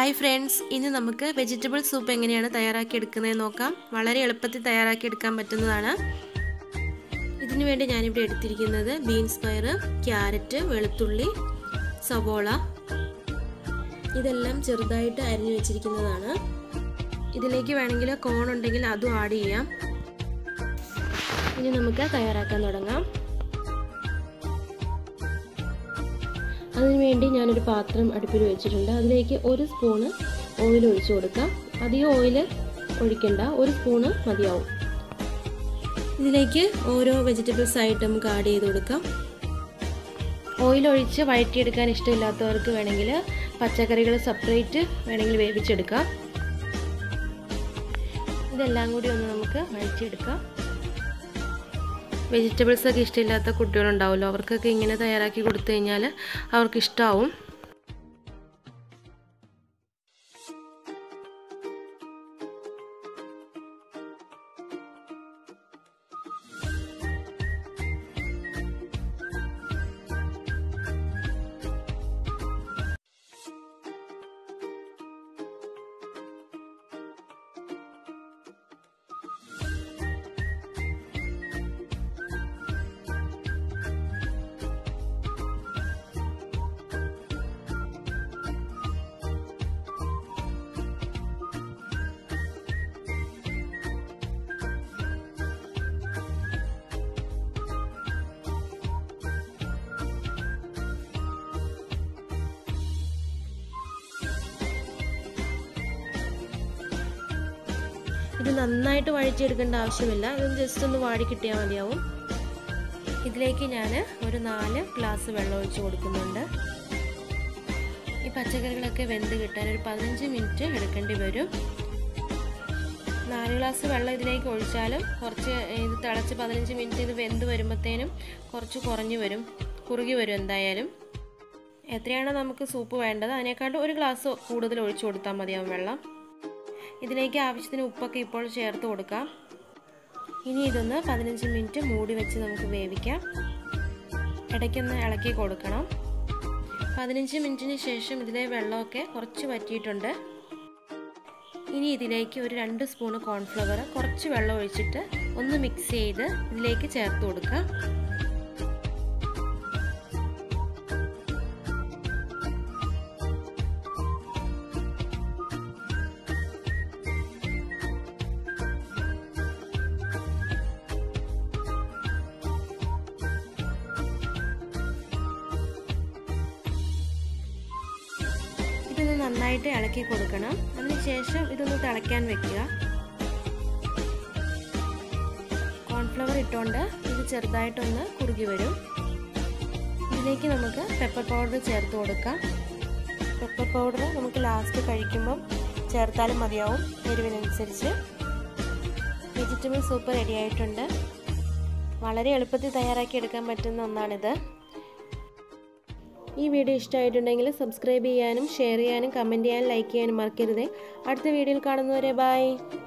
hi friends ഇന്ന് നമുക്ക് vegetable soup എങ്ങനെയാണ് തയ്യാറാക്കി എടുക്കുന്നത് നോക്കാം വളരെ എളുപ്പത്തിൽ തയ്യാറാക്കി എടുക്കാൻ പറ്റുന്നതാണ് ഇതിനു വേണ്ടി ഞാനിവിടെ എടുത്തിരിക്കുന്നത് ബീൻസ് പയർ ക്യാരറ്റ് വെളുത്തുള്ളി സവോള ഇതെല്ലാം ചെറുതായിട്ട് അരിഞ്ഞു വെച്ചിരിക്കുന്നതാണ് ഇതിലേക്ക് വേണമെങ്കിൽ കോൺ ഉണ്ടെങ്കിൽ അതും ആഡ് ചെയ്യാം ഇനി നമുക്ക് തയ്യാറാക്കാൻ തുടങ്ങാം അതിനുവേണ്ടി ഞാനൊരു പാത്രം അടുപ്പിൽ വെച്ചിട്ടുണ്ട് അതിലേക്ക് ഒരു സ്പൂണ് ഓയിൽ ഒഴിച്ചു കൊടുക്കാം അധികം ഓയിൽ ഒഴിക്കണ്ട ഒരു സ്പൂണ് മതിയാവും ഇതിലേക്ക് ഓരോ വെജിറ്റബിൾസ് ആയിട്ട് നമുക്ക് ആഡ് ചെയ്ത് കൊടുക്കാം ഓയിൽ ഒഴിച്ച് വഴറ്റിയെടുക്കാൻ ഇഷ്ടമില്ലാത്തവർക്ക് വേണമെങ്കിൽ പച്ചക്കറികൾ സെപ്പറേറ്റ് വേണമെങ്കിൽ വേവിച്ചെടുക്കാം ഇതെല്ലാം കൂടി ഒന്ന് നമുക്ക് വഴറ്റിയെടുക്കാം വെജിറ്റബിൾസ് ഒക്കെ ഇഷ്ടമില്ലാത്ത കുട്ടികളുണ്ടാവുമല്ലോ അവർക്കൊക്കെ ഇങ്ങനെ തയ്യാറാക്കി കൊടുത്തു കഴിഞ്ഞാൽ അവർക്ക് ഇഷ്ടമാവും ഇത് നന്നായിട്ട് വഴറ്റിയെടുക്കേണ്ട ആവശ്യമില്ല ഇത് ജസ്റ്റ് ഒന്ന് വാടി കിട്ടിയാൽ മതിയാവും ഇതിലേക്ക് ഞാൻ ഒരു നാല് ഗ്ലാസ് വെള്ളം ഒഴിച്ച് കൊടുക്കുന്നുണ്ട് ഈ പച്ചക്കറികളൊക്കെ വെന്ത് കിട്ടാൻ ഒരു പതിനഞ്ച് മിനിറ്റ് എടുക്കേണ്ടി വരും നാല് ഗ്ലാസ് വെള്ളം ഇതിലേക്ക് ഒഴിച്ചാലും കുറച്ച് ഇത് തിളച്ച് പതിനഞ്ച് മിനിറ്റ് ഇത് വെന്ത് വരുമ്പോഴത്തേനും കുറച്ച് കുറഞ്ഞു വരും കുറുകി വരും എന്തായാലും എത്രയാണോ നമുക്ക് സൂപ്പ് വേണ്ടത് അതിനേക്കാളും ഒരു ഗ്ലാസ് കൂടുതൽ ഒഴിച്ചു കൊടുത്താൽ മതിയാവും വെള്ളം ഇതിലേക്ക് ആവശ്യത്തിന് ഉപ്പൊക്കെ ഇപ്പോൾ ചേർത്ത് കൊടുക്കാം ഇനി ഇതൊന്ന് പതിനഞ്ച് മിനിറ്റ് മൂടി വെച്ച് നമുക്ക് വേവിക്കാം ഇടയ്ക്കൊന്ന് ഇളക്കി കൊടുക്കണം പതിനഞ്ച് മിനിറ്റിന് ശേഷം ഇതിലെ വെള്ളമൊക്കെ കുറച്ച് വറ്റിയിട്ടുണ്ട് ഇനി ഇതിലേക്ക് ഒരു രണ്ട് സ്പൂണ് കോൺഫ്ലവർ കുറച്ച് വെള്ളം ഒഴിച്ചിട്ട് ഒന്ന് മിക്സ് ചെയ്ത് ഇതിലേക്ക് ചേർത്ത് കൊടുക്കാം ഇതൊന്ന് നന്നായിട്ട് ഇളക്കി കൊടുക്കണം അതിനുശേഷം ഇതൊന്ന് തിളയ്ക്കാൻ വെക്കുക കോൺഫ്ലവർ ഇട്ടുകൊണ്ട് ഇത് ചെറുതായിട്ടൊന്ന് കുറുകി വരും ഇതിലേക്ക് നമുക്ക് പെപ്പർ പൗഡർ ചേർത്ത് കൊടുക്കാം പെപ്പർ പൗഡർ നമുക്ക് ലാസ്റ്റ് കഴിക്കുമ്പം ചേർത്താലും മതിയാവും എരിവിനനുസരിച്ച് വെജിറ്റബിൾ സൂപ്പ് റെഡി ആയിട്ടുണ്ട് വളരെ എളുപ്പത്തിൽ തയ്യാറാക്കി എടുക്കാൻ പറ്റുന്ന ഒന്നാണിത് ഈ വീഡിയോ ഇഷ്ടമായിട്ടുണ്ടെങ്കിൽ സബ്സ്ക്രൈബ് ചെയ്യാനും ഷെയർ ചെയ്യാനും കമൻറ്റ് ചെയ്യാനും ലൈക്ക് ചെയ്യാനും മറക്കരുത് അടുത്ത വീഡിയോയിൽ കാണുന്നവരെ ബൈ